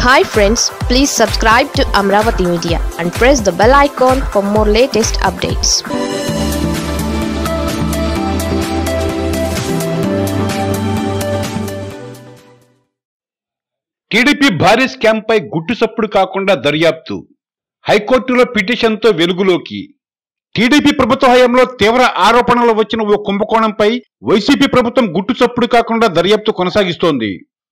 hi friends please subscribe to Amaravati media and press the bell icon for more latest updates TDP భారీ scam పై గుట్టు సప్పుడు కాకుండా దర్యాప్తు హైకోర్టులో పిటిషన్తో వెలుగులోకి టీడీపీ ప్రభుత్వ హయాంలో తీవ్ర ఆరోపణలు వచ్చిన ఓ కుంభకోణంపై వైసీపీ ప్రభుత్వం గుట్టు చప్పుడు కాకుండా దర్యాప్తు కొనసాగిస్తోంది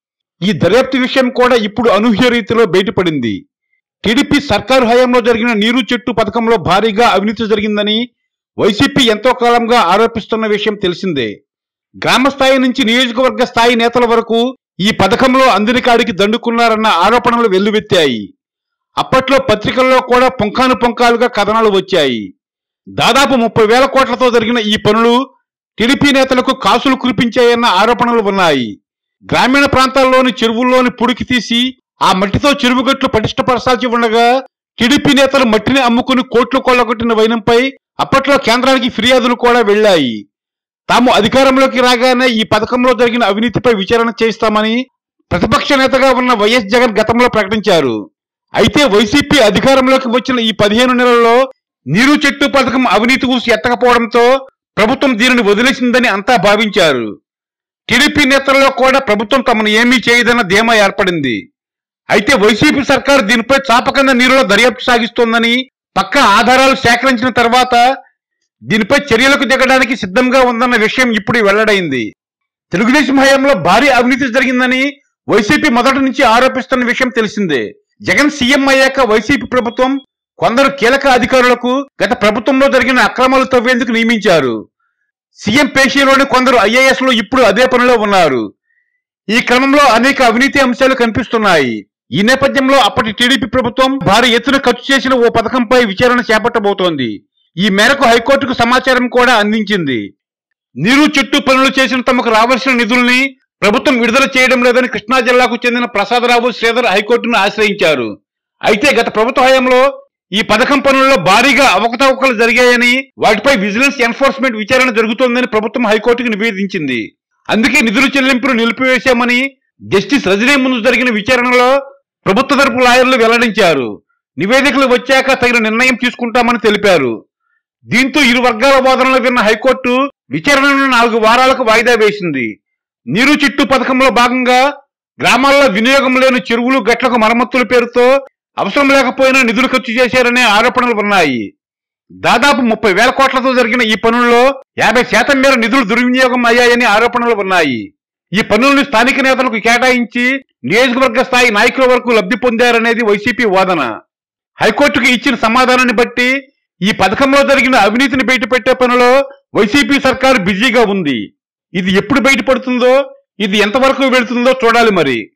ఈ దర్యాప్తు విషయం కూడా ఇప్పుడు అనూహ్య రీతిలో బయటపడింది టీడీపీ సర్కారు హయాంలో జరిగిన నీరు చెట్టు పథకంలో భారీగా అవినీతి జరిగిందని వైసీపీ ఎంతో కాలంగా ఆరోపిస్తున్న విషయం తెలిసిందే గ్రామ స్థాయి నుంచి నియోజకవర్గ స్థాయి నేతల వరకు ఈ పథకంలో అందిన కాడికి దండుకున్నారన్న ఆరోపణలు వెల్లువెత్తాయి అప్పట్లో పత్రికల్లో కూడా పుంఖాను పుంఖాలుగా కథనాలు వచ్చాయి దాదాపు ముప్పై వేల కోట్లతో జరిగిన ఈ పనులు టీడీపీ నేతలకు కాసులు కురిపించాయన్న ఆరోపణలు ఉన్నాయి గ్రామీణ ప్రాంతాల్లోని చెరువుల్లోని పుడికి తీసి ఆ మట్టితో చెరువుగట్లు పటిష్టపరచాల్సి ఉండగా టీడీపీ నేతలు మట్టిని అమ్ముకుని కోట్లు కొల్లగొట్టిన వైనంపై అప్పట్లో కేంద్రానికి ఫిర్యాదులు కూడా వెళ్లాయి తాము అధికారంలోకి రాగానే ఈ పథకంలో జరిగిన అవినీతిపై విచారణ చేస్తామని ప్రతిపక్ష నేతగా ఉన్న వైఎస్ జగన్ గతంలో ప్రకటించారు అయితే వైసీపీ అధికారంలోకి వచ్చిన ఈ పదిహేను నెలల్లో నీరు చెట్టు పథకం అవినీతి ఊసి ఎత్తకపోవడంతో ప్రభుత్వం దీనిని వదిలేసిందని అంతా భావించారు టీడీపీ నేతల్లో కూడా ప్రభుత్వం తమను ఏమీ చేయదన్న ధీమా ఏర్పడింది అయితే వైసీపీ సర్కారు దీనిపై చాపకన్న నీరులో దర్యాప్తు సాగిస్తోందని పక్క ఆధారాలు సేకరించిన తర్వాత దీనిపై చర్యలకు దిగడానికి సిద్ధంగా ఉందన్న విషయం ఇప్పుడు వెల్లడైంది తెలుగుదేశం హయాంలో భారీ అవినీతి జరిగిందని వైసీపీ మొదటి నుంచి ఆరోపిస్తున్న విషయం తెలిసిందే జగన్ సీఎం అయ్యాక వైసీపీ ప్రభుత్వం కొందరు కీలక అధికారులకు గత ప్రభుత్వంలో జరిగిన అక్రమాలు తవ్వేందుకు నియమించారు సీఎం పేషీలోని కొందరు ఐఏఎస్లు ఇప్పుడు అదే పనిలో ఉన్నారు ఈ క్రమంలో అనేక అవినీతి అంశాలు కనిపిస్తున్నాయి ఈ నేపథ్యంలో అప్పటి టీడీపీ ప్రభుత్వం భారీ ఎత్తున ఖర్చు చేసిన ఓ పథకంపై విచారణ చేపట్టబోతోంది ఈ మేరకు హైకోర్టుకు సమాచారం కూడా అందించింది నీరు చెట్టు పనులు చేసిన తమకు రావాల్సిన నిధుల్ని ప్రభుత్వం విడుదల చేయడం లేదని కృష్ణా జిల్లాకు చెందిన ప్రసాదరావు శ్రీధర్ హైకోర్టును ఆశ్రయించారు అయితే గత ప్రభుత్వ హయాంలో ఈ పథకం పనుల్లో భారీగా అవకతవకలు జరిగాయని వాటిపై విజిలెన్స్ ఎన్ఫోర్స్మెంట్ విచారణ జరుగుతోందని ప్రభుత్వం హైకోర్టుకు నివేదించింది అందుకే నిధుల చెల్లింపులు నిలిపివేశామని జస్టిస్ రజనీ ముందు జరిగిన విచారణలో ప్రభుత్వ తరపు లాయర్లు వెల్లడించారు నివేదికలు వచ్చాక తగిన నిర్ణయం తీసుకుంటామని తెలిపారు దీంతో ఇరు వర్గాల వాదనలు విన్న హైకోర్టు విచారణను నాలుగు వారాలకు వాయిదా వేసింది నీరు చిట్టు పథకంలో భాగంగా గ్రామాల్లో వినియోగం లేని చెరువులు గట్లకు మరమ్మతుల పేరుతో అవసరం లేకపోయినా నిధులు ఖర్చు చేశారనే ఆరోపణలు ఉన్నాయి దాదాపు ముప్పై వేల కోట్లతో జరిగిన ఈ పనుల్లో యాభై శాతం మేర నిధులు దుర్వినియోగం అయ్యాయని ఆరోపణలు ఉన్నాయి ఈ పనులను స్థానిక నేతలకు కేటాయించి నియోజకవర్గ స్థాయి నాయకుల వరకు లబ్ధి పొందారనేది వైసీపీ వాదన హైకోర్టుకు ఇచ్చిన సమాధానాన్ని బట్టి ఈ పథకంలో జరిగిన అవినీతిని బయటపెట్టే పనిలో వైసీపీ సర్కారు బిజీగా ఉంది ఇది ఎప్పుడు బయటపడుతుందో ఇది ఎంతవరకు వెళుతుందో చూడాలి మరి